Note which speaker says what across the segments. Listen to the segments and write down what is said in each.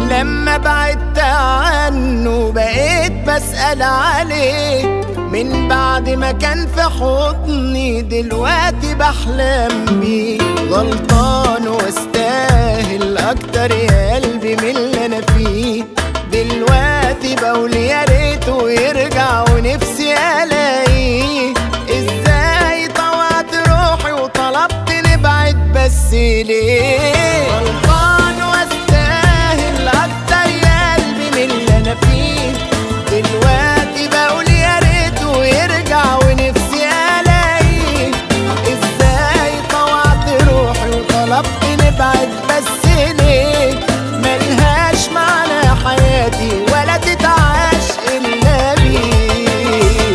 Speaker 1: لما بعدت عنه بقيت بسأل عليه من بعد ما كان في حضني دلوقتي بحلم بيه غلطان واستاهل اكتر يا قلبي من اللي انا فيه دلوقتي بقول يا ريته يرجع ونفسي الاقيه ازاي طوعت روحي وطلبت نبعد بس ليه غلطان واستاهل اكتر يا قلبي من اللي انا فيه دلوقتي بقول يا ريته يرجع ونفسي الاقيه ازاي طوعت روحي وطلبت نبعد بس ليه ملهاش معنى حياتي ولا تتعاش الا بيه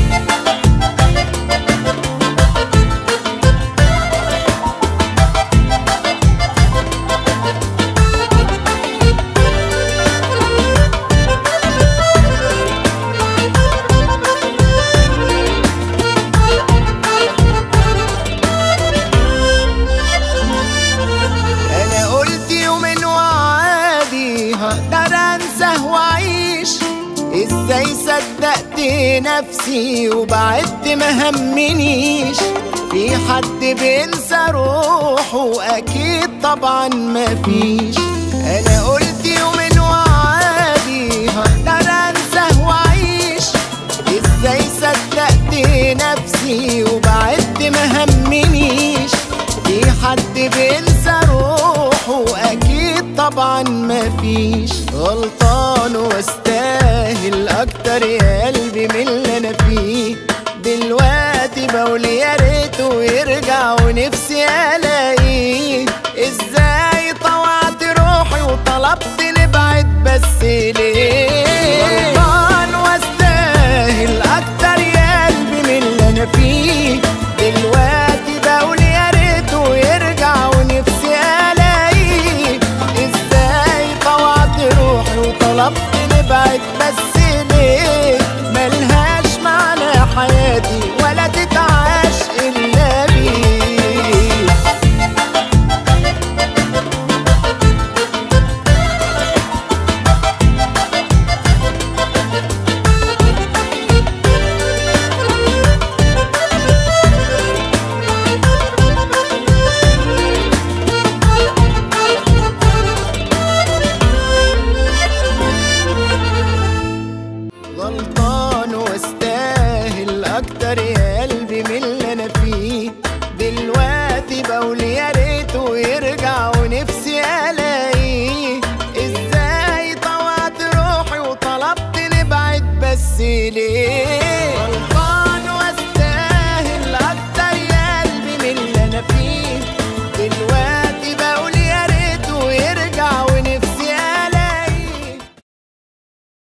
Speaker 1: انا قلت يومين وعادي هقدر انساه واعيش ازاي صدقت نفسي وبعدت ما همنيش في حد بينسى روحه اكيد طبعا مفيش انا قلت يومين وعادي هقدر انساه واعيش ازاي صدقت نفسي وبعدت ما همنيش في حد بينسى روحه اكيد طبعا مفيش غلطان واستاهل اكتر يا قلبي من اللي انا فيه دلوقتي بقول يا ريته يرجع ونفسي الاقيه ازاي طوعت روحي وطلبت نبعد بس ليه غلطان واستاهل اكتر يا قلبي من اللي انا فيه دلوقتي بقول يا ريته يرجع ونفسي الاقيه ازاي طوعت روحي وطلبت نبعد بس